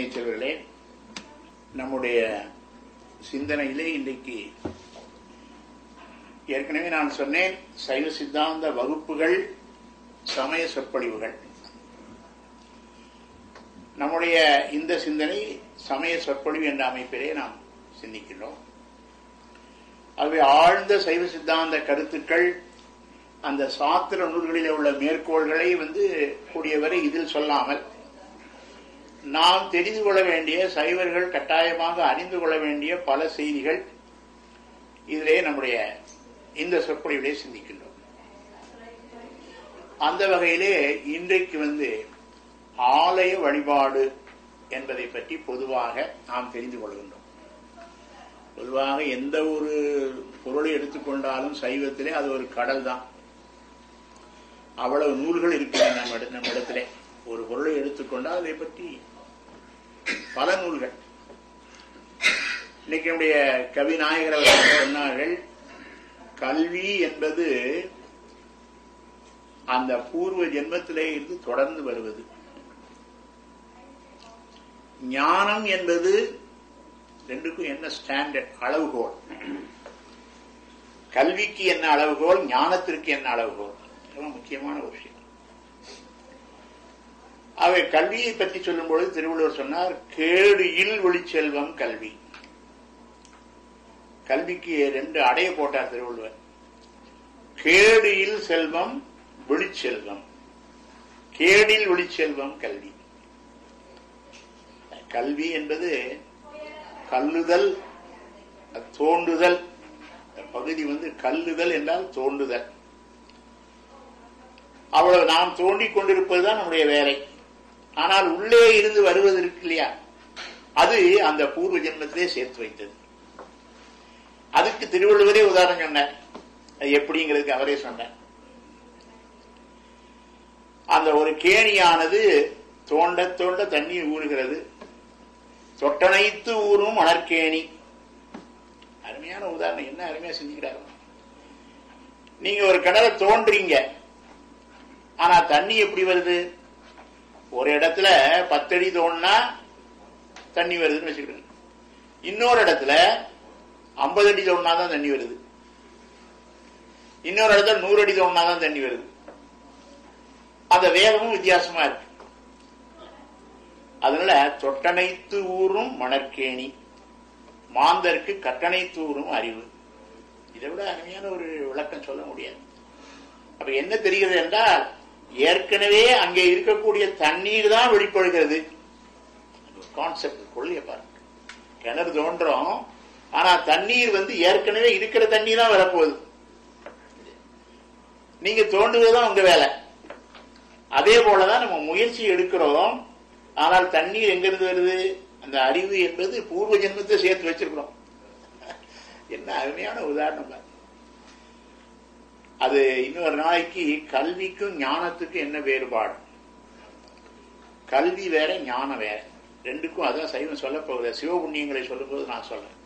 இனிய செல்வர்களே நம்முடைய சிந்தனையிலே இன்றைக்கு ஏற்கனவே நான் சொன்னேன் சைவ சித்தாந்த வகுப்புகள் சமய சொற்பொழிவுகள் நம்முடைய இந்த சிந்தனை சமய சொற்பொழிவு என்ற அமைப்பிலே நாம் சிந்திக்கின்றோம் ஆகவே ஆழ்ந்த சைவ சித்தாந்த கருத்துக்கள் அந்த சாத்திர நூல்களிலே உள்ள மேற்கோள்களை வந்து கூடியவரை இதில் சொல்லாமல் நாம் தெரிந்து கொள்ள வேண்டிய சைவர்கள் கட்டாயமாக அறிந்து கொள்ள வேண்டிய பல செய்திகள் இதிலே நம்முடைய இந்த சொற்பொழிவிலே சிந்திக்கின்றோம் அந்த வகையிலே இன்றைக்கு வந்து ஆலய வழிபாடு என்பதை பற்றி பொதுவாக நாம் தெரிந்து கொள்கின்றோம் பொதுவாக எந்த ஒரு பொருளை எடுத்துக்கொண்டாலும் சைவத்திலே அது ஒரு கடல் தான் அவ்வளவு நூல்கள் இருக்கிறது நம்ம நம்ம இடத்திலே ஒரு பொருளை எடுத்துக்கொண்டால் அதை பற்றி பல நூல்கள் இன்னைக்கு நம்முடைய கவிநாயகர் அவர்கள் சொன்னார்கள் கல்வி என்பது அந்த பூர்வ ஜென்மத்திலே இருந்து தொடர்ந்து வருவது ஞானம் என்பது ரெண்டுக்கும் என்ன ஸ்டாண்டர்ட் அளவுகோல் கல்விக்கு என்ன அளவுகோல் ஞானத்திற்கு என்ன அளவுகோல் இதெல்லாம் முக்கியமான ஒரு விஷயம் அவை கல்வியை பற்றி சொல்லும் பொழுது திருவள்ளுவர் சொன்னார் கேடு இல் ஒளிச்செல்வம் கல்வி கல்விக்கு ரெண்டு அடைய போட்டார் திருவள்ளுவர் கேடு இல் செல்வம் ஒளிச்செல்வம் கேடில் ஒளிச்செல்வம் கல்வி கல்வி என்பது கல்லுதல் தோண்டுதல் பகுதி வந்து கல்லுதல் என்றால் தோண்டுதல் அவ்வளவு நாம் தோண்டிக் கொண்டிருப்பதுதான் நம்முடைய வேலை ஆனால் உள்ளே இருந்து வருவது இருக்கு இல்லையா அது அந்த பூர்வ ஜென்மத்திலே சேர்த்து வைத்தது அதுக்கு திருவள்ளுவரே உதாரணம் சொன்னார் அது எப்படிங்கிறதுக்கு அவரே சொன்னார் அந்த ஒரு கேணியானது தோண்ட தோண்ட தண்ணீர் ஊறுகிறது தொட்டனைத்து ஊறும் மணற்கேணி அருமையான உதாரணம் என்ன அருமையா செஞ்சுக்கிறாரு நீங்க ஒரு கிணறு தோன்றீங்க ஆனா தண்ணி எப்படி வருது ஒரு இடத்துல பத்தடி தோணுனா தண்ணி வருதுன்னு வச்சுக்கிடுங்க இன்னொரு இடத்துல ஐம்பது அடி தோணுனா தான் தண்ணி வருது இன்னொரு இடத்துல நூறு அடி தோணுனா தான் தண்ணி வருது அந்த வேகமும் வித்தியாசமா இருக்கு அதனால தொட்டனைத்து ஊறும் மணற்கேணி மாந்தருக்கு கட்டணைத்து ஊறும் அறிவு இதை விட அருமையான ஒரு விளக்கம் சொல்ல முடியாது அப்ப என்ன தெரிகிறது என்றால் ஏற்கனவே அங்கே இருக்கக்கூடிய தண்ணீர் தான் வெளிப்படுகிறது கான்செப்ட் கொள்ளைய பாருங்க கிணறு தோன்றும் ஆனா தண்ணீர் வந்து ஏற்கனவே இருக்கிற தண்ணி தான் வரப்போகுது நீங்க தோண்டுவதுதான் உங்க வேலை அதே போலதான் நம்ம முயற்சி எடுக்கிறோம் ஆனால் தண்ணீர் எங்கிருந்து வருது அந்த அறிவு என்பது பூர்வ ஜென்மத்தை சேர்த்து வச்சிருக்கிறோம் என்ன அருமையான உதாரணம் அது இன்னொரு நாளைக்கு கல்விக்கும் ஞானத்துக்கும் என்ன வேறுபாடு கல்வி வேற ஞானம் வேற ரெண்டுக்கும் அதான் சைவம் சொல்ல போகிற சிவபுண்ணியங்களை சொல்லும் போது நான் சொல்றேன்